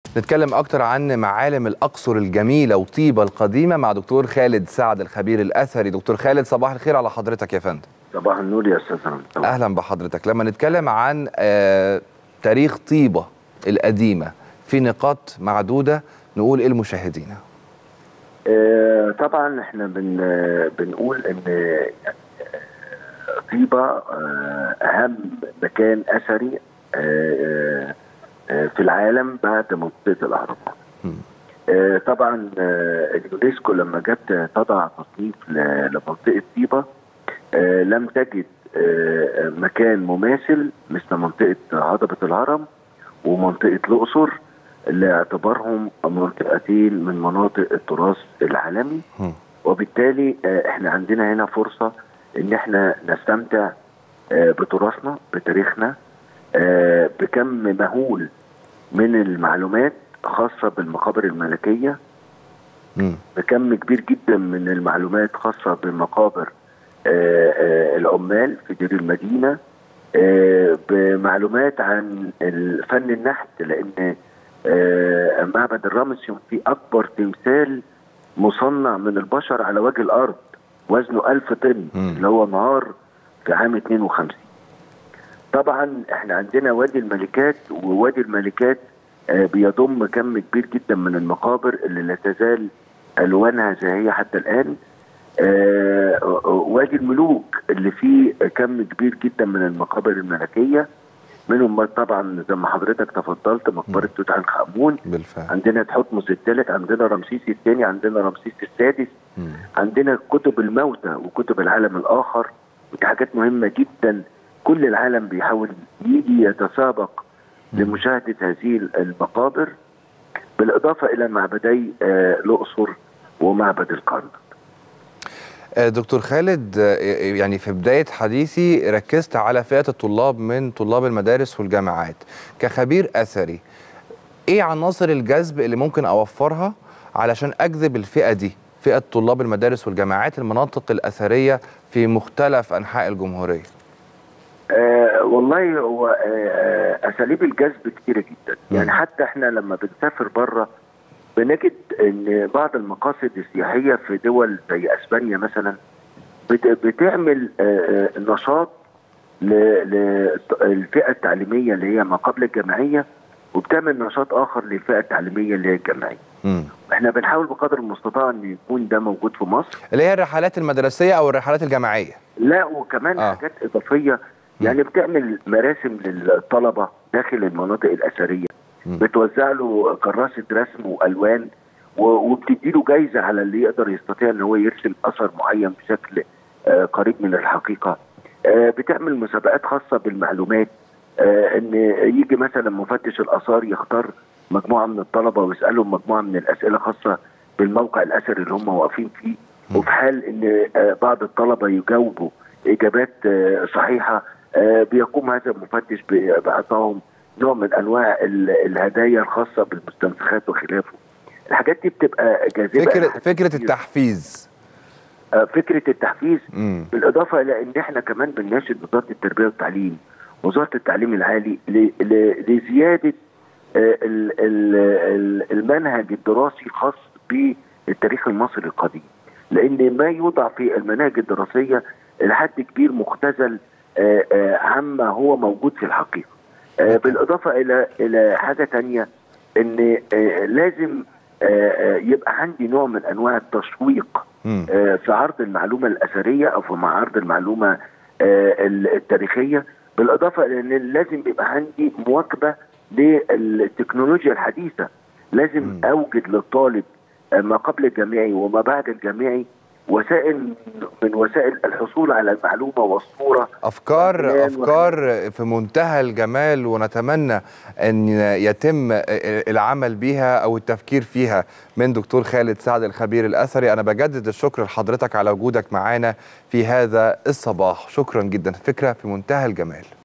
نتكلم أكتر عن معالم الأقصر الجميلة وطيبة القديمة مع دكتور خالد سعد الخبير الأثري دكتور خالد صباح الخير على حضرتك يا فندم صباح النور يا استاذ رمضان أهلا بحضرتك لما نتكلم عن آه تاريخ طيبة القديمة في نقاط معدودة نقول إيه لمشاهدينا آه طبعا احنا بن بنقول ان آه، طيبه آه، اهم مكان اثري آه، آه، في العالم بعد منطقه الاهرامات مم. آه، طبعا آه، اليونسكو لما جت تضع تصنيف ل- لمنطقه طيبه آه، لم تجد آه، مكان مماثل مثل منطقه هضبه الهرم ومنطقه الاقصر لاعتبارهم منطقتين من مناطق التراث العالمي مم. وبالتالي آه، احنا عندنا هنا فرصه ان احنا نستمتع آه، بتراثنا بتاريخنا آه، بكم مهول من المعلومات خاصه بالمقابر الملكيه مم. بكم كبير جدا من المعلومات خاصه بمقابر آه، آه، العمال في دير المدينه آه، بمعلومات عن ال- فن النحت لان آه، معبد الرمسيوم فيه اكبر تمثال مصنع من البشر على وجه الارض وزنه ألف طن مم. اللي هو نهار في عام 52 طبعا احنا عندنا وادي الملكات ووادي الملكات آه، بيضم كم كبير جدا من المقابر اللي لا تزال الوانها زاهيه حتى الان آه، آه، وادي الملوك اللي فيه كم كبير جدا من المقابر الملكيه منهم طبعا زي ما حضرتك تفضلت مقبره توت عنخ امون بالفعل عندنا تحتمس الثالث عندنا رمسيس الثاني عندنا رمسيس السادس مم. عندنا كتب الموتى وكتب العالم الاخر ودي حاجات مهمه جدا كل العالم بيحاول يجي يتسابق لمشاهده هذه المقابر بالاضافه الى معبدي آه، الاقصر ومعبد الكرنك آه، دكتور خالد آه، يعني في بداية حديثي ركزت على فئة الطلاب من طلاب المدارس والجامعات كخبير أثري إيه عناصر الجذب اللي ممكن أوفرها علشان أجذب الفئة دي فئة طلاب المدارس والجامعات المناطق الأثرية في مختلف أنحاء الجمهورية آه والله هو آه آه، اساليب الجذب كتيره جدا مم. يعني حتى احنا لما بنسافر بره بنجد ان بعض المقاصد السياحيه في دول زي اسبانيا مثلا بت- بتعمل آه، آه، نشاط للفئه التعليميه اللي هي ما قبل الجامعيه وبتعمل نشاط اخر للفئه التعليميه اللي هي الجامعيه مم. احنا بنحاول بقدر المستطاع ان يكون ده موجود في مصر اللي هي الرحلات المدرسية أو الرحلات الجامعية لا وكمان آه. آه. حاجات اضافيه يعني بتعمل مراسم للطلبه داخل المناطق الاثريه مم. بتوزع له كراسه رسم والوان و- وبتدي له جايزه على اللي يقدر يستطيع ان هو يرسم اثر معين بشكل آه، قريب من الحقيقه آه، بتعمل مسابقات خاصه بالمعلومات آه، ان يجي مثلا مفتش الاثار يختار مجموعه من الطلبه ويسالهم مجموعه من الاسئله خاصه بالموقع الاثري اللي هم واقفين فيه وفي حال ان آه، بعض الطلبه يجاوبوا اجابات آه، صحيحه آه، بيقوم هذا المفتش ب- باعطائهم نوع من انواع ال- الهدايا الخاصه بالمستنسخات وخلافه. الحاجات دي بتبقى جاذبه فكرة إلى حد فكرة كبير. التحفيز آه، فكره التحفيز مم. بالاضافه الى ان احنا كمان بنناشد وزاره التربيه والتعليم وزاره التعليم العالي ل- ل- لزياده آه، ال- ال- ال- المنهج الدراسي خاص بالتاريخ المصري القديم لان ما يوضع في المناهج الدراسيه لحد كبير مختزل آه، آه، عما هو موجود في الحقيقه آه، بالاضافه الى الى حاجه تانية ان آه، لازم آه، آه، يبقى عندي نوع من انواع التشويق مم. آه، في عرض المعلومه الاثريه او في مع عرض المعلومه آه، التاريخيه بالاضافه الى ان لازم يبقى عندي مواكبه للتكنولوجيا الحديثه لازم مم. اوجد للطالب آه، ما قبل الجامعي وما بعد الجامعي وسائل من وسائل الحصول على المعلومه والصوره افكار والبيان افكار في منتهى الجمال ونتمنى ان يتم العمل بها او التفكير فيها من دكتور خالد سعد الخبير الاثري انا بجدد الشكر لحضرتك على وجودك معانا في هذا الصباح شكرا جدا فكره في منتهى الجمال